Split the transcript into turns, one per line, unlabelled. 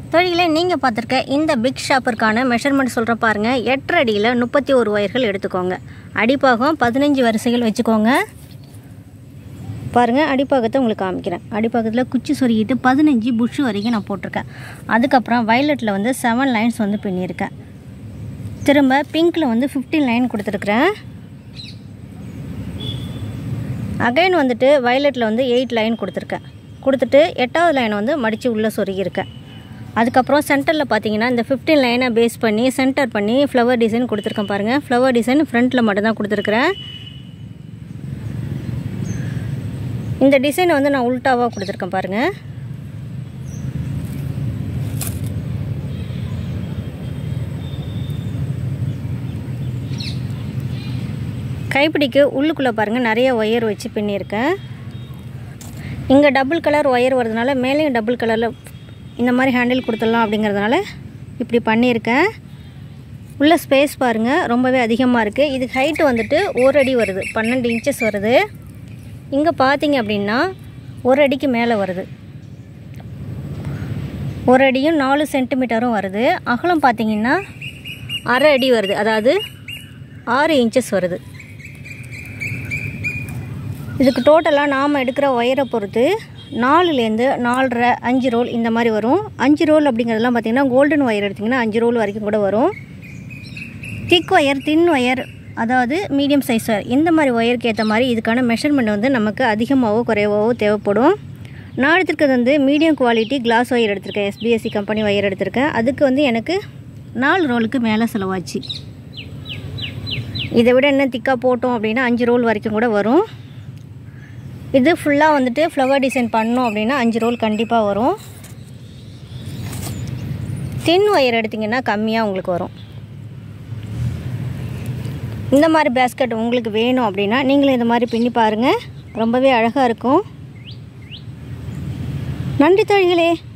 தொழிலே நீங்கள் பார்த்துருக்க இந்த பிக் ஷாப்பருக்கான மெஷர்மெண்ட் சொல்கிற பாருங்கள் எட்டரை அடியில் முப்பத்தி ஒரு ஒயர்கள் எடுத்துக்கோங்க அடிப்பாகம் பதினஞ்சு வரிசைகள் வச்சுக்கோங்க பாருங்கள் அடிப்பாகத்தை உங்களுக்கு காமிக்கிறேன் அடிப்பாகத்தில் குச்சி சொருகிட்டு பதினஞ்சு புஷ் வரைக்கும் நான் போட்டிருக்கேன் அதுக்கப்புறம் வயலட்டில் வந்து செவன் லைன்ஸ் வந்து பின்னியிருக்கேன் திரும்ப பிங்க்கில் வந்து 15 லைன் கொடுத்துருக்குறேன் அகைன் வந்துட்டு வயலட்டில் வந்து எயிட் லைன் கொடுத்துருக்கேன் கொடுத்துட்டு எட்டாவது லைன் வந்து மடித்து உள்ளே சொருகியிருக்கேன் அதுக்கப்புறம் சென்டரில் பார்த்தீங்கன்னா இந்த 15 லைனை பேஸ் பண்ணி சென்டர் பண்ணி ஃப்ளவர் டிசைன் கொடுத்துருக்கேன் பாருங்கள் ஃப்ளவர் டிசைன் ஃப்ரண்ட்டில் மட்டும்தான் கொடுத்துருக்குறேன் இந்த டிசைன் வந்து நான் உல்ட்டாவாக கொடுத்துருக்கேன் பாருங்கள் கைப்பிடிக்கு உள்ளுக்குள்ளே பாருங்கள் நிறைய ஒயர் வச்சு பின்னியிருக்கேன் இங்கே டபுள் கலர் ஒயர் வரதுனால மேலேயும் டபுள் கலரில் இந்த மாதிரி ஹேண்டில் கொடுத்துடலாம் அப்படிங்கிறதுனால இப்படி பண்ணியிருக்கேன் உள்ள ஸ்பேஸ் பாருங்கள் ரொம்பவே அதிகமாக இருக்குது இதுக்கு ஹைட்டு வந்துட்டு ஒரு அடி வருது பன்னெண்டு இன்ச்சஸ் வருது இங்கே பார்த்தீங்க அப்படின்னா ஒரு அடிக்கு மேலே வருது ஒரு அடியும் நாலு சென்டிமீட்டரும் வருது அகலம் பார்த்தீங்கன்னா அரை அடி வருது அதாவது ஆறு இன்ச்சஸ் வருது இதுக்கு டோட்டலாக நாம் எடுக்கிற ஒயரை பொறுத்து நாலுலேருந்து நாலரை அஞ்சு ரோல் இந்த மாதிரி வரும் அஞ்சு ரோல் அப்படிங்கிறதெல்லாம் பார்த்திங்கன்னா கோல்டன் ஒயர் எடுத்திங்கன்னா அஞ்சு ரோல் வரைக்கும் கூட வரும் திக் ஒயர் தின் ஒயர் அதாவது மீடியம் சைஸ் ஒயர் இந்த மாதிரி ஒயருக்கு ஏற்ற மாதிரி இதுக்கான மெஷர்மெண்ட் வந்து நமக்கு அதிகமாகவோ குறைவாகவோ தேவைப்படும் நான் எடுத்திருக்கிறது வந்து மீடியம் குவாலிட்டி கிளாஸ் ஒயர் எடுத்திருக்கேன் எஸ்பிஎஸ்சி கம்பெனி ஒயர் எடுத்திருக்கேன் அதுக்கு வந்து எனக்கு நாலு ரோலுக்கு மேலே செலவாச்சு இதை விட என்ன திக்காக போட்டோம் அப்படின்னா அஞ்சு ரோல் வரைக்கும் கூட வரும் இது ஃபுல்லாக வந்துட்டு ஃப்ளவர் டிசைன் பண்ணோம் அப்படின்னா அஞ்சு ரோல் கண்டிப்பாக வரும் தின் ஒயர் எடுத்திங்கன்னா கம்மியாக உங்களுக்கு வரும் இந்த மாதிரி பேஸ்கெட் உங்களுக்கு வேணும் அப்படின்னா நீங்களும் இந்த மாதிரி பின்னி பாருங்கள் ரொம்பவே அழகாக இருக்கும் நன்றி தோழிகளே